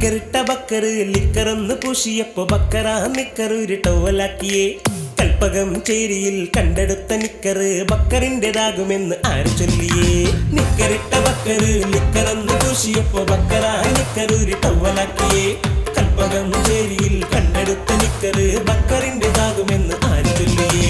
നിക്കറിട്ട ബക്കറ് ലിക്കറൊന്ന് പൂശിയപ്പോ ബക്കറ നിക്കറൊരു ടോവലാക്കിയേ കൽപ്പകം ചേരിയിൽ കണ്ടെടുത്ത നിക്കറ് ബക്കറിൻ്റെതാകുമെന്ന് ആര് ചൊല്ലിയേ നിക്കറിട്ട ബക്കറ് ലിക്കറൊന്ന് പൂശിയപ്പോ ബക്കറ നിക്കറൊരു ടവലാക്കിയേ കൽപ്പകം ചേരിയിൽ കണ്ടെടുത്ത നിക്കറ് ബക്കറിൻ്റെതാകുമെന്ന് ആര് ചൊല്ലിയേ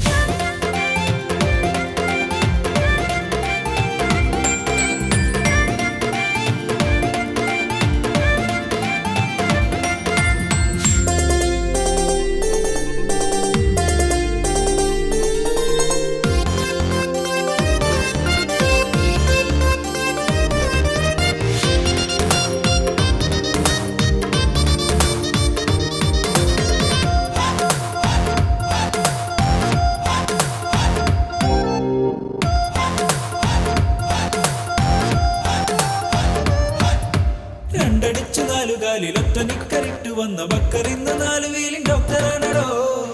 രണ്ടടിച്ചു നാലുകാലിൽ ഒറ്റ നിക്കറിട്ട് വന്ന ബക്കറിന്ന് നാലു വീലിൻ ഡോക്ടറാണോ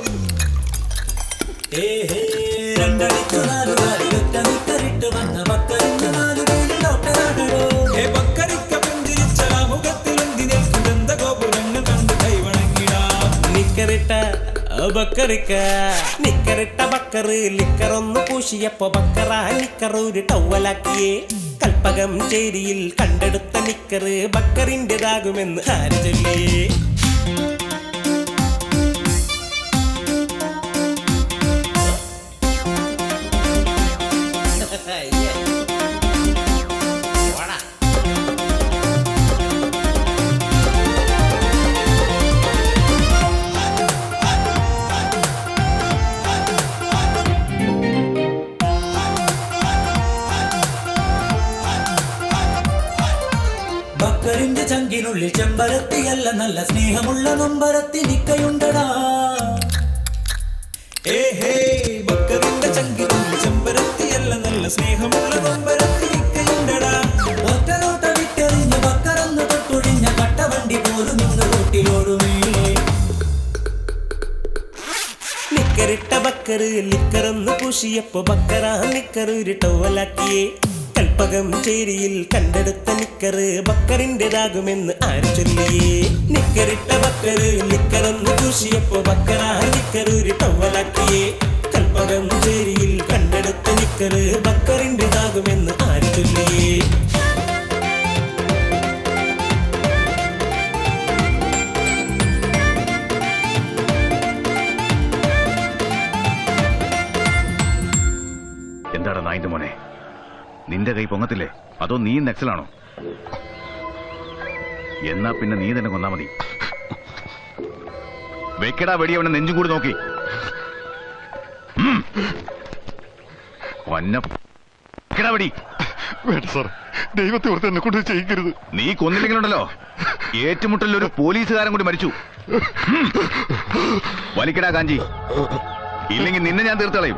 ഏ ഹേ രണ്ടടിച്ചു നാലുകാലിൽ ഒറ്റ നിക്കറിട്ട് വന്ന ബക്കറിന്ന് നാലു വീലിൻ ഡോക്ടറാണോ ഹേ ബക്കറിക്ക പുഞ്ചിരിച്ച മുഖത്തിലുന്തി നിൽക്കും ദന്തഗോപുരങ്ങൾ കണ്ട് കൈവണങ്ങിടാം നിക്കറിട്ട ബക്കറിക്ക നിക്കറിട്ട ബക്കറ് ലിക്കറൊന്ന് പൂശിയപ്പോ ബക്കറ നിക്കറൊരു ടവലാക്കിയേ കൽപ്പകം ചേരിയിൽ കണ്ടെടുത്ത നിക്കറ് ബക്കറിൻ്റെതാകുമെന്ന് ആര് ചൊല്ലിയേ ബക്കറിന്റെ ചങ്കിനുള്ളിൽ ചെമ്പരത്തിയല്ല നല്ല സ്നേഹമുള്ള നൊമ്പരത്തി നിക്കയുണ്ടടാ ഏ ഹേ ബക്കറിന്റെ ചങ്കിനുള്ളിൽ ചെമ്പരത്തിയല്ല നല്ല സ്നേഹമുള്ള നൊമ്പരത്തി നിക്കയുണ്ടടാ ഒറ്റ നോട്ട വിട്ടെറിഞ്ഞ് ബക്കറന്ന് തൊട്ടൊഴിഞ്ഞ കട്ടവണ്ടി പോലും ഇന്ന് റോട്ടിലോടുമേ നിക്കറിട്ട ബക്കറ് ലിക്കറൊന്ന് പൂശിയപ്പോ ബക്കറ നിക്കറൊരു ടവലാക്കിയേ കൽപ്പകം ചേരിയിൽ കണ്ടെടുത്ത നിക്കറ് ബക്കറിൻ്റെതാകുമെന്ന് ആര് ചൊല്ലിയേ നിക്കറിട്ട ബക്കറ് ലിക്കറൊന്ന് പൂശിയപ്പോ ബക്കറ നിക്കറൊരു ടവലാക്കിയേ കൽപ്പകം ചേരിയിൽ കണ്ടെടുത്ത നിക്കറ് ബക്കറിൻ്റെതാകുമെന്ന് ആര് ചൊല്ലിയേ എന്താടാ നായിന്റെ മോനെ നിന്റെ കൈ പൊങ്ങത്തില്ലേ അതോ നീ നക്സലാണോ എന്നാ പിന്നെ നീ തന്നെ കൊന്നാ മതി വെക്കടാ വെടി അവനെ നെഞ്ചും കൂടി നോക്കി ഉം. കൊന്ന വെക്കടാ വെടി വേണ്ട സാർ ദൈവത്തെ ഓർത്ത് എന്നെ കൊണ്ട് ചെയ്യിക്കരുത് നീ കൊന്നില്ലെങ്കിലുണ്ടല്ലോ ഏറ്റുമുട്ടലിൽ ഒരു പോലീസുകാരൻ കൂടി മരിച്ചു ഉം. വലിക്കടാ കാഞ്ചി ഇല്ലെങ്കിൽ നിന്നെ ഞാൻ തീർത്തളയും